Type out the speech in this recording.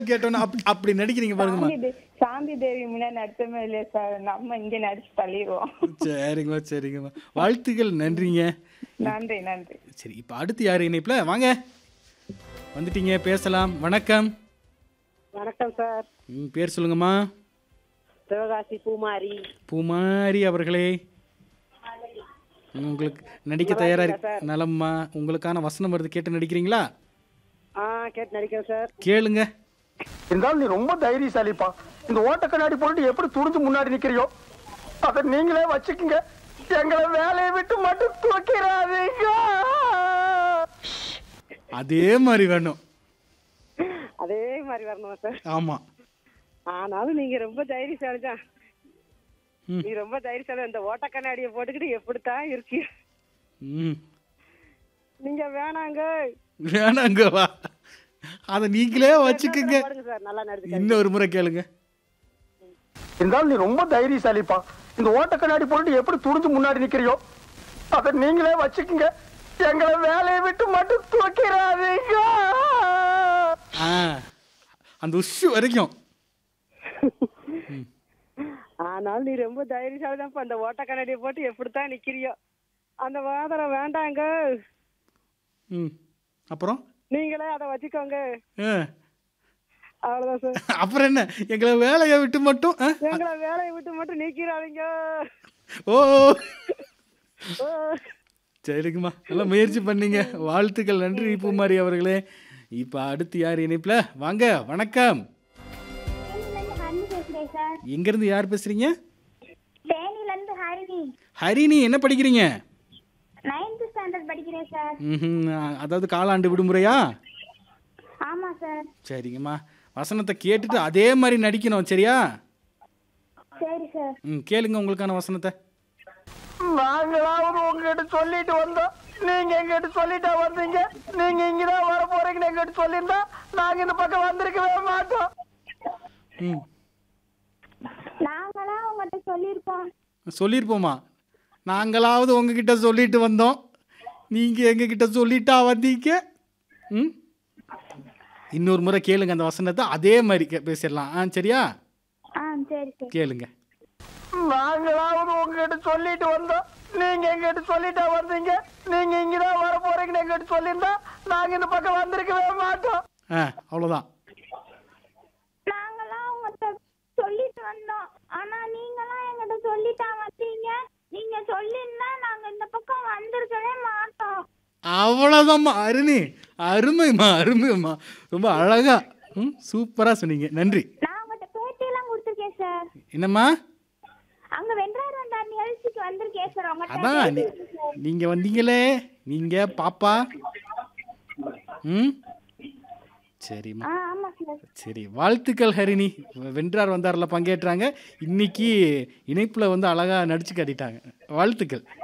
கேட்டோன்னா அப் அப்படி நடிக்கிறீங்க பாருங்கம்மா சாந்தி தே- சாந்தி தேவி முன்னாடி நடிச்சமே இல்லையா சார் நம்ம இங்க நடிச்சு தள்ளிடுவோம் சரிங்கம்மா சரிங்கம்மா வாழ்த்துக்கள் நன்றிங்க நன்றி நன்றி சரி இப்போ அடுத்து யார் இணைப்புல வாங்க வந்துட்டீங்க பேசலாம் வணக்கம் வணக்கம் சார் ம், பேர் சொல்லுங்கம்மா சிவகாசி பூமாரி பூமாரி அவர்களே உங்களுக்கு நடிக்க தயாரா இருக்கு நலம்மா உங்களுக்கான வசனம் வருது கேட்டு நடிக்கிறீங்களா ஆ கேட்டு நடிக்கிறேன் சார் கேளுங்க இருந்தாலும் நீ ரொம்ப தைரியசாலிப்பா இந்த ஓட்ட கண்ணாடி போட்டு எப்படி துணிஞ்சு முன்னாடி நிக்கிறியோ அத நீங்களே வச்சுக்கோங்க எங்களை வேலையை விட்டு மட்டும் தூக்கிறாதீங்க அதே மாதிரி வேணும் அதே மாதிரி வரணும் சார் ஆமா ஆனாலும் நீங்க ரொம்ப தைரியசாலி தான் ம். நீ ரொம்ப தைரியசாலி இந்த ஓட்ட கண்ணாடியை போட்டுக்கிட்டு எப்படித்தான் இருக்கீங்க ம் நீங்க வேணாங்க வேணாங்க வா அதை நீங்களே வச்சுக்கோங்க பாருங்க சார் நல்லா நடிச்சு இன்னொரு முறை கேளுங்க இருந்தாலும் நீ ரொம்ப தைரியசாலிப்பா இந்த ஓட்ட கண்ணாடி போட்டு எப்படி துணிஞ்சு முன்னாடி நிக்கிறியோ அத நீங்களே வச்சுக்கோங்க எங்களை வேலையை விட்டு மட்டும் தூக்கிறாதீங்க ஆ அந்த உஷு வரைக்கும் ஆனாலும் நீ ரொம்ப தைரியசாலி தான் அந்த ஓட்ட கண்ணாடியை போட்டு எப்படித்தான் நிக்கிறியோ அந்த வாதரம் வேண்டாங்க ம் அப்புறம் நீங்களே அதை வச்சுக்கோங்க ஆ அவ்வளவுதான் சார் அப்புறம் என்ன எங்களை வேலையை விட்டு மட்டும் ஆ? எங்களை வேலையை விட்டு மட்டும் நீக்கிறாதீங்க ஓ ஓ. சரிங்கம்மா நல்லா முயற்சி பண்ணீங்க வாழ்த்துக்கள் நன்றி பூமாரி அவர்களே இப்போ அடுத்து யார் இணைப்புல வாங்க வணக்கம் ஹரிணி பேசுறேன் சார் எங்கேருந்து யார் பேசுறீங்க தேனில இருந்து ஹரிணி ஹரிணி என்ன படிக்கிறீங்க நைன்த் ஸ்டாண்டர்ட் படிக்கிறேன் சார் ம்ஹும். அதாவது காலாண்டு விடுமுறையா ஆமா சார் சரிங்கம்மா வசனத்தை கேட்டுட்டு அதே மாதிரி நடிக்கணும் சரியா சரி சார் ம் கேளுங்க உங்களுக்கான வசனத்தை நாங்களாவது உங்ககிட்ட சொல்லிட்டு வந்தோம் நீங்க எங்கிட்ட சொல்லிட்டா வந்தீங்க நீங்க இங்கதான் வர போறீங்கன்னு எங்கிட்ட சொல்லியிருந்தா நாங்க இந்த பக்கம் வந்திருக்கவே மாட்டோம் ம் நாங்களா உங்கள்கிட்ட சொல்லியிருப்போம் சொல்லியிருப்போமா நாங்களாவது உங்ககிட்ட சொல்லிட்டு வந்தோம் நீங்கள் எங்ககிட்ட சொல்லிட்டா வந்தீங்க ம் இன்னொரு முறை கேளுங்க அந்த வசனத்தை அதே மாதிரி கே- பேசிடலாம் ஆ சரியா ஆ சரி சார் கேளுங்க நாங்களாவது உங்ககிட்ட சொல்லிட்டு வந்தோம் நீங்க எங்கிட்ட சொல்லிட்டா வந்தீங்க நீங்க இங்கதான் வர போறீங்கன்னு எங்கிட்ட சொல்லியிருந்தா நாங்க இந்த பக்கம் வந்திருக்கவே மாட்டோம் ஆ அவ்வளோதான் நாங்களா உங்கள்கிட்ட சொல்லிட்டு வந்தோம் ஆனா நீங்களாம் எங்கிட்ட சொல்லிட்டா வந்தீங்க நீங்க சொல்லிருந்தா நாங்க இந்த பக்கம் வந்திருக்கவே மாட்டோம் அவ்வளோதாம்மா அருணி அருமைம்மா அருமைம்மா ரொம்ப அழகா ம் சூப்பராக சொன்னீங்க நன்றி நான் உங்கள்கிட்ட பேட்டியெல்லாம் கொடுத்துருக்கேன் சார் என்னம்மா அங்க வென்றார் வந்தார் நிகழ்ச்சிக்கு வந்திருக்கேன் சார் உங்கள்கிட்ட அதான் நீ- பேசியிருக்கேன் சார். நீங்க வந்தீங்களே நீங்க பாப்பா ம் சரிம்மா ஆ ஆமா சார் சரி வாழ்த்துக்கள் ஹரிணி வென்றார் வந்தார்ல பங்கேற்றாங்க இன்னைக்கு இணைப்புல வந்து அழகா நடிச்சு காட்டிட்டாங்க வாழ்த்துக்கள்